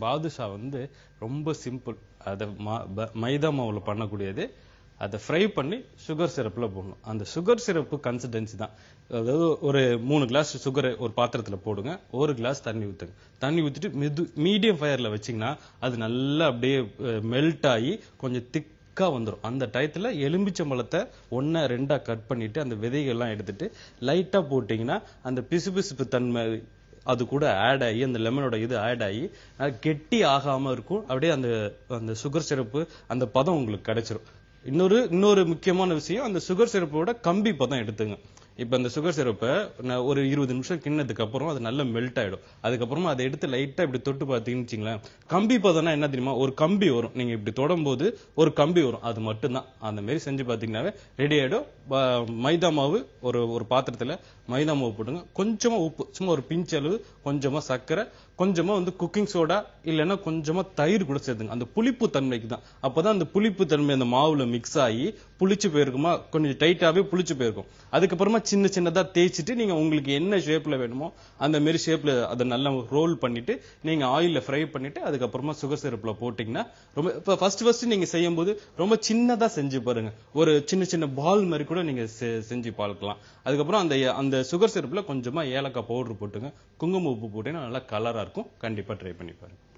பாதுஷா வந்து ரொம்ப சிம்பிள் அதை மா- ப- மைதா மாவுல பண்ணக்கூடியது அதை ஃப்ரை பண்ணி சுகர் சிரப்ல போடணும் அந்த சுகர் சிரப்பு கன்சிஸ்டன்சி தான் அதாவது ஒரு மூணு கிளாஸ் சுகர் ஒரு பாத்திரத்துல போடுங்க ஒரு கிளாஸ் தண்ணி ஊத்துங்க தண்ணி ஊத்திட்டு மெது மீடியம் ஃபயர்ல வச்சீங்கன்னா அது நல்லா அப்படியே மெல்ட் ஆகி கொஞ்சம் திக்கா வந்துரும் அந்த டயத்துல எலும்பிச்சம்பழத்தை ஒண்ணா ரெண்டா கட் பண்ணிட்டு அந்த விதைகள்லாம் எடுத்துட்டு லைட்டா போட்டீங்கன்னா அந்த பிசுபிசுப்பு தன்மை அது கூட ஆட் ஆகி அந்த லெமனோட இது ஆட் ஆகி அது கெட்டி ஆகாம இருக்கும் அப்படியே அந்த அந்த சுகர் சிரப்பு அந்த பதம் உங்களுக்கு கிடைச்சிரும் இன்னொரு இன்னொரு முக்கியமான விஷயம் அந்த சுகர் சிரப்போட கம்பி பதம் எடுத்துங்க இப்ப அந்த சுகர் சிரப்பை நான் ஒரு இருபது நிமிஷம் கிண்ணதுக்கு அப்புறம் அது நல்லா மெல்ட் ஆயிடும் அதுக்கப்புறமா அதை எடுத்து லைட்டா இப்படி தொட்டு பார்த்தீங்கன்னு வச்சுங்களேன் கம்பி பதம்னா என்ன தெரியுமா ஒரு கம்பி வரும் நீங்க இப்படி தொடும்போது ஒரு கம்பி வரும் அது மட்டும்தான் அந்த மாதிரி செஞ்சு பார்த்தீங்கன்னாவே ரெடி ஆயிடும் ப- மைதா மாவு ஒரு ஒரு பாத்திரத்துல மைதா மாவு போட்டுங்க கொஞ்சமா உப்பு சும்மா ஒரு பிஞ்ச் அளவு கொஞ்சமா சர்க்கரை கொஞ்சமா வந்து குக்கிங் சோடா இல்லைன்னா கொஞ்சமா தயிர் கூட சேர்த்துங்க அந்த புளிப்பு தன்மைக்கு தான் அப்பதான் அந்த புளிப்பு தன்மை அந்த மாவுல மிக்ஸ் ஆகி புளிச்சு போயிருக்குமா கொஞ்சம் டைட்டாவே புளிச்சு போயிருக்கும் அதுக்கப்புறமா சின்ன சின்னதா தேய்ச்சிட்டு நீங்க உங்களுக்கு என்ன ஷேப்ல வேணுமோ அந்த மாதிரி ஷேப்ல அதை நல்லா ரோல் பண்ணிட்டு நீங்க ஆயில்ல ஃப்ரை பண்ணிட்டு அதுக்கப்புறமா சுகர் சிரப்ல போட்டீங்கன்னா ரொம்ப இப்ப ஃபர்ஸ்ட் ஃபர்ஸ்ட் நீங்க செய்யும்போது ரொம்ப சின்னதா செஞ்சு பாருங்க ஒரு சின்ன சின்ன பால் மாதிரி கூட நீங்க செ- செஞ்சு பார்க்கலாம் அதுக்கப்புறம் அந்த அந்த சுகர் சிரப்ல கொஞ்சமா ஏலக்காய் பவுடர் போட்டுங்க குங்குமம் உப்பு போட்டீங்கன்னா நல்லா கலரா இருக்கும் கண்டிப்பா ட்ரை பண்ணி பாருங்க